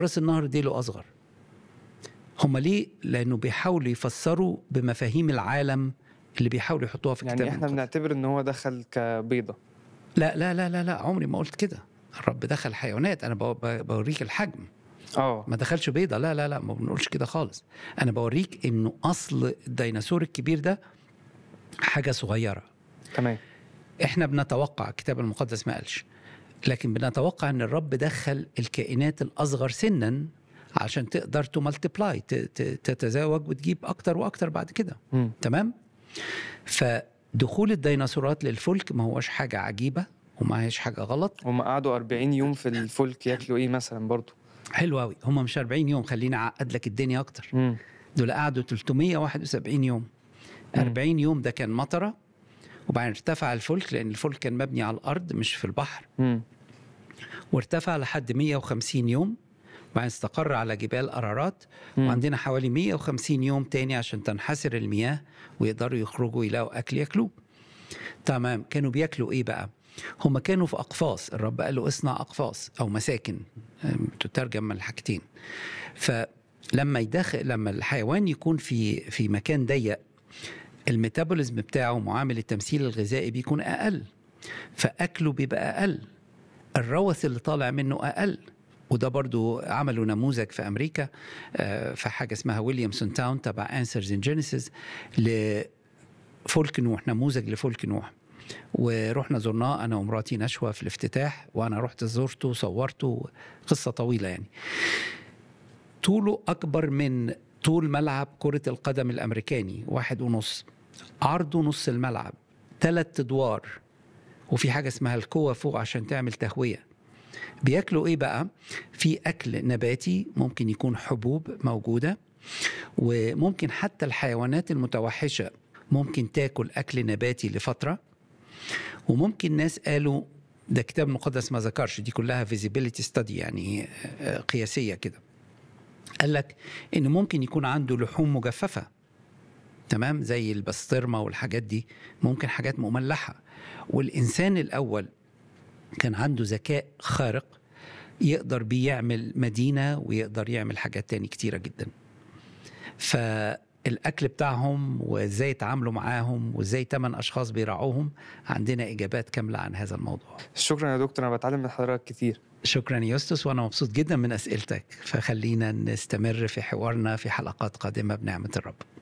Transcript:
راس النهر ديله اصغر هم ليه لانه بيحاولوا يفسروا بمفاهيم العالم اللي بيحاولوا يحطوها في يعني الكتاب احنا المقدس. بنعتبر ان هو دخل كبيضه لا لا لا لا لا عمري ما قلت كده الرب دخل حيوانات انا بو- ب- بوريك الحجم اه ما دخلش بيضة لا لا لا ما بنقولش كده خالص انا بوريك انه اصل الديناصور الكبير ده حاجة صغيرة تمام احنا بنتوقع الكتاب المقدس ما قالش لكن بنتوقع ان الرب دخل الكائنات الاصغر سنا عشان تقدر تملتبلاي تتزاوج وتجيب اكتر واكتر بعد كده مم. تمام فدخول الديناصورات للفلك ما هوش حاجة عجيبة وما هيش حاجة غلط هم قعدوا 40 يوم في الفلك ياكلوا ايه مثلا برضو حلو قوي هم مش 40 يوم خليني اعقد لك الدنيا اكتر مم. دول قعدوا 371 يوم مم. 40 يوم ده كان مطره وبعدين ارتفع الفلك لان الفلك كان مبني على الارض مش في البحر مم. وارتفع لحد 150 يوم وبعدين استقر على جبال ارارات مم. وعندنا حوالي 150 يوم تاني عشان تنحسر المياه ويقدروا يخرجوا يلاقوا اكل ياكلوه تمام كانوا بياكلوا ايه بقى هم كانوا في اقفاص الرب قال له اصنع اقفاص او مساكن أم، تترجم من الحاجتين فلما يدخل لما الحيوان يكون في في مكان ضيق الميتابوليزم بتاعه معامل التمثيل الغذائي بيكون اقل فاكله بيبقى اقل الروث اللي طالع منه اقل وده برضو عملوا نموذج في امريكا آه، في حاجه اسمها ويليامسون تاون تبع انسرز ان جينيسيس لفلك نوح نموذج لفلك نوح ورحنا زرناه انا ومراتي نشوى في الافتتاح وانا رحت زرته وصورته قصه طويله يعني طوله اكبر من طول ملعب كره القدم الامريكاني واحد ونص عرضه نص الملعب ثلاث ادوار وفي حاجه اسمها الكوة فوق عشان تعمل تهويه بياكلوا ايه بقى في اكل نباتي ممكن يكون حبوب موجوده وممكن حتى الحيوانات المتوحشه ممكن تاكل اكل نباتي لفتره وممكن ناس قالوا ده كتاب مقدس ما ذكرش دي كلها فيزيبيليتي ستادي يعني آه، قياسيه كده قال لك ان ممكن يكون عنده لحوم مجففه تمام زي البسطرمه والحاجات دي ممكن حاجات مملحه والانسان الاول كان عنده ذكاء خارق يقدر بيه يعمل مدينه ويقدر يعمل حاجات تاني كتيره جدا فالاكل بتاعهم وازاي يتعاملوا معاهم وازاي ثمان اشخاص بيراعوهم عندنا اجابات كامله عن هذا الموضوع شكرا يا دكتور انا بتعلم من حضرتك كتير شكرا يا يوستس وانا مبسوط جدا من اسئلتك فخلينا نستمر في حوارنا في حلقات قادمه بنعمه الرب